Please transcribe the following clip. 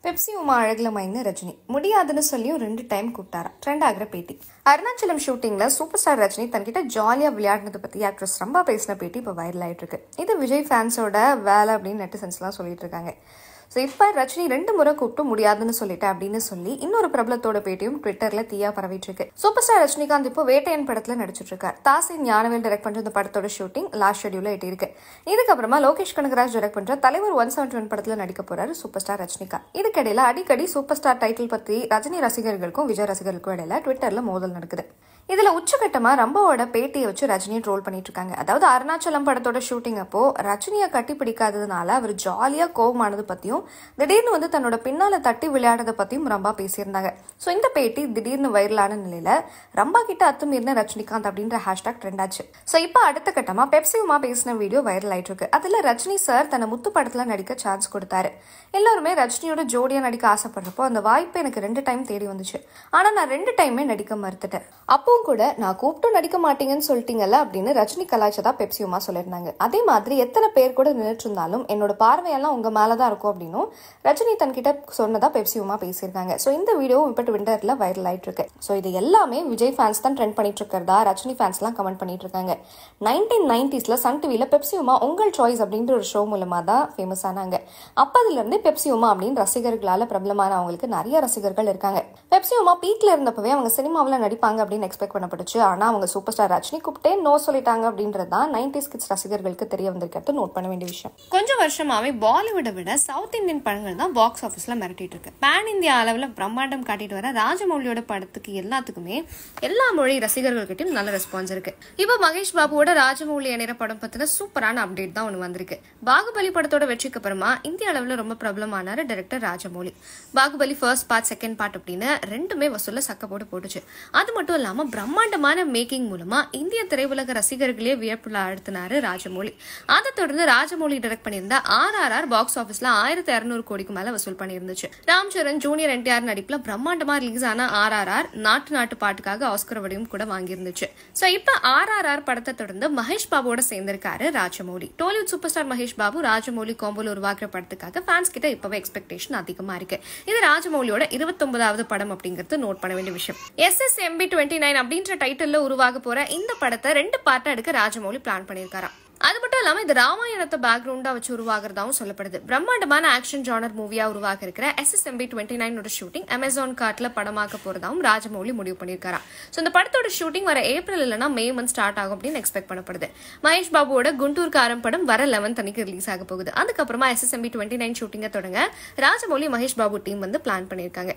Pepsi Uma அழகுல மயங்க ரஜினி முடியாதுன்னு சொல்லியும் ரெண்டு டைம் கூப்பிட்டாரா ட்ரெண்ட் ஆகிற பேட்டி அருணாச்சலம் ஷூட்டிங்ல சூப்பர் ஸ்டார் ரஜினி தன்கிட்ட ஜாலியா விளையாடினதை பத்தி ஆக்ட்ரஸ் ரொம்ப பேசின பேட்டி இப்போ வைரல் ஆயிட்டு இருக்கு இது விஜய் ஃபேன்ஸோட வேலை அப்படின்னு நெட்டிசன்ஸ்லாம் சொல்லிட்டு இருக்காங்க ஸோ இப்போ ரஜினி ரெண்டு முறை கூப்பிட்டு முடியாதுன்னு சொல்லிட்டேன் அப்படின்னு சொல்லி இன்னொரு பிரபலத்தோட பேட்டியும் ட்விட்டர்ல தீயா பரவிட்டு இருக்கு சூப்பர் ஸ்டார் ரஜினிகாந்த் இப்போ வேட்டையன் படத்துல நடிச்சிட்டு இருக்கார் தாசி ஞானவேல் டைரக்ட் பண்ற இந்த படத்தோட ஷூட்டிங் லாஸ்ட் ஷெடியூல எட்டி இருக்கு இதுக்கப்புறமா லோகேஷ் கனகராஜ் டைரக்ட் பண்ற தலைவர் ஒன் செவன்டி ஒன் படத்துல நடிக்க போறாரு சூப்பர் ஸ்டார் ரஜினிகாந்த் இதுக்கிடையில அடிக்கடி சூப்பர் ஸ்டார் டைட்டில் பத்தி ரஜினி ரசிகர்களுக்கும் விஜய் ரசிகர்களுக்கும் இடையில ட்விட்டர்ல மோதல் நடக்குது இதுல உச்சகட்டமா ரம்பாவோட பேட்டியை வச்சு ரஜினியை ட்ரோல் பண்ணிட்டு இருக்காங்க அதாவது அருணாச்சலம் படத்தோட ஷூட்டிங் அப்போ ரஜினியை கட்டி பிடிக்காததுனால அவர் ஜாலியா கோவமானது பத்தியும் திடீர்னு வந்து தன்னோட பின்னால தட்டி விளையாடுறத பத்தியும் ரம்பா பேசியிருந்தாங்க ஸோ இந்த பேட்டி திடீர்னு வைரலான நிலையில ரம்பா கிட்ட அத்துமீறின ரஜினிகாந்த் அப்படின்ற ஹேஷ்டாக் ட்ரெண்ட் ஆச்சு ஸோ இப்போ அடுத்த கட்டமா பெப்சி உமா பேசின வீடியோ வைரல் ஆயிட்டு இருக்கு அதுல ரஜினி சார் தன்னை முத்து படத்துல நடிக்க சான்ஸ் கொடுத்தாரு எல்லாருமே ரஜினியோட ஜோடியா நடிக்க ஆசைப்படுறப்போ அந்த வாய்ப்பு எனக்கு ரெண்டு டைம் தேடி வந்துச்சு ஆனா நான் ரெண்டு டைமே நடிக்க மறுத்துட்டேன் அப்பவும் கூட நான் கூப்பிட்டும் நடிக்க மாட்டீங்கன்னு சொல்லிட்டீங்கல்ல அப்படின்னு ரஜினி கலாய்ச்சதா பெப்சி உமா சொல்லியிருந்தாங்க அதே மாதிரி எத்தனை பேர் கூட நின்றுட்டு இருந்தாலும் என்னோட பார்வையெல்லாம் உங்க மேலதான் இருக்கும் அப்படின்னும் ரஜினி தன்கிட்ட சொன்னதா பெப்சி உமா பேசியிருக்காங்க ஸோ இந்த வீடியோ இப்போ ட்விட்டர்ல வைரல் ஆயிட்டு இருக்கு ஸோ இது எல்லாமே விஜய் ஃபேன்ஸ் தான் ட்ரெண்ட் பண்ணிட்டு இருக்கிறதா ரஜினி ஃபேன்ஸ்லாம் கமெண்ட் பண்ணிட்டு இருக்காங்க நைன்டீன் நைன்டிஸ்ல சன் டிவில பெப்சி உமா உங்கள் சாய்ஸ் அப்படின்ற ஒரு ஷோ மூலமா தான் ஃபேமஸ் ஆனாங்க அப்பதுல இருந்தே பெப்சி உமா அப்படின்னு ரசிகர்களால பிரபலமான அவங்களுக்கு நிறைய ரசிகர்கள் இருக்காங்க பெப்சி உமா பீக்ல இருந்தப்பவே அவங்க சினிமாவில் நடிப்பாங்க அப்படின்னு எக்ஸ்பெக்ட் பண்ணப்பட்டுச்சு ஆனா அவங்க சூப்பர் ஸ்டார் ரஜினி கூப்பிட்டே நோ சொல்லிட்டாங்க அப்படின்றது தான் நைன்டிஸ் கிட்ஸ் ரசிகர்களுக்கு தெரிய வந்திருக்கிறது நோட் பண்ண வேண்டிய விஷயம் கொஞ்சம் வருஷமாவே பாலிவுட்டை விட சவுத் இந்தியன் படங்கள் தான் பாக்ஸ் ஆஃபீஸ்ல மிரட்டிட்டு இருக்கு பேன் இந்தியா அளவில் பிரம்மாண்டம் காட்டிட்டு வர ராஜமௌலியோட படத்துக்கு எல்லாத்துக்குமே எல்லா மொழி ரசிகர்கள்கிட்டயும் நல்ல ரெஸ்பான்ஸ் இருக்கு இப்போ மகேஷ் பாபுவோட ராஜமௌலி இணைற படம் பத்தின சூப்பரான அப்டேட் தான் ஒன்று வந்திருக்கு பாகுபலி படத்தோட வெற்றிக்கு அப்புறமா இந்திய அளவில் ரொம்ப பிரபலமானாரு director Rajamouli Baahubali first part second part அப்படின்னு ரெண்டுமே வசூல சக்க போட்டு போட்டுச்சு அது மட்டும் இல்லாம பிரம்மாண்டமான மேக்கிங் மூலமா இந்திய திரையுலக ரசிகர்களே வியப்புல ஆழ்த்தினாரு ராஜமௌலி அதை தொடர்ந்து ராஜமௌலி டைரக்ட் பண்ணியிருந்த ஆர் ஆர் ஆர் பாக்ஸ் ஆஃபீஸ்ல ஆயிரத்தி இருநூறு கோடிக்கு மேல வசூல் பண்ணியிருந்துச்சு ராம் சரண் ஜூனியர் என்டிஆர் நடிப்புல பிரம்மாண்டமா ரிலீஸ் ஆன ஆர் ஆர் ஆர் நாட்டு நாட்டு பாட்டுக்காக ஆஸ்கர் வடியும் கூட வாங்கியிருந்துச்சு சோ இப்ப ஆர் ஆர் ஆர் படத்தை தொடர்ந்து மகேஷ் பாபுவோட சேர்ந்திருக்காரு ராஜமௌலி டோலிவுட் சூப்பர் ஸ்டார் மகேஷ் பாபு ராஜமௌலி கோம்போல உருவாக்குற படத்துக்காக ஃபேன்ஸ் கிட்ட இப்பவே எக்ஸ்பெக்டேஷன் அதிகமா இருக்கு இது ராஜமௌலியோட இருபத்தொன்பதாவது படம் அப்படிங்கிறது நோட் பண்ண வேண்டிய விஷயம் S S MB twenty nine அப்படின்ற டைட்டில்ல உருவாக போற இந்த படத்தை ரெண்டு பார்ட்டா எடுக்க ராஜமௌலி பிளான் பண்ணியிருக்காராம் அது மட்டும் இல்லாம இது ராமாயணத்தை பேக்ரவுண்டா வச்சு உருவாகிறதாவும் சொல்லப்படுது பிரம்மாண்டமான ஆக்ஷன் ஜானர் மூவியா உருவாக இருக்கிற எஸ் எஸ் எம்பி டுவெண்ட்டி நைனோட ஷூட்டிங் அமேசான் கார்ட்ல படமாக்க போறதாவும் ராஜமௌலி முடிவு பண்ணியிருக்காராம் ஸோ இந்த படத்தோட ஷூட்டிங் வர ஏப்ரல் இல்லைனா மே மந்த் ஸ்டார்ட் ஆகும் அப்படின்னு எக்ஸ்பெக்ட் பண்ணப்படுது மகேஷ் பாபுவோட குண்டூர் காரம் படம் வர லெவன்த் அன்னைக்கு ரிலீஸ் ஆக போகுது அதுக்கப்புறமா S S MB twenty nine ஷூட்டிங்கை தொடங்க ராஜமௌலி மகேஷ் பாபு டீம் வந்து பிளான் பண்ணியிருக்காங்க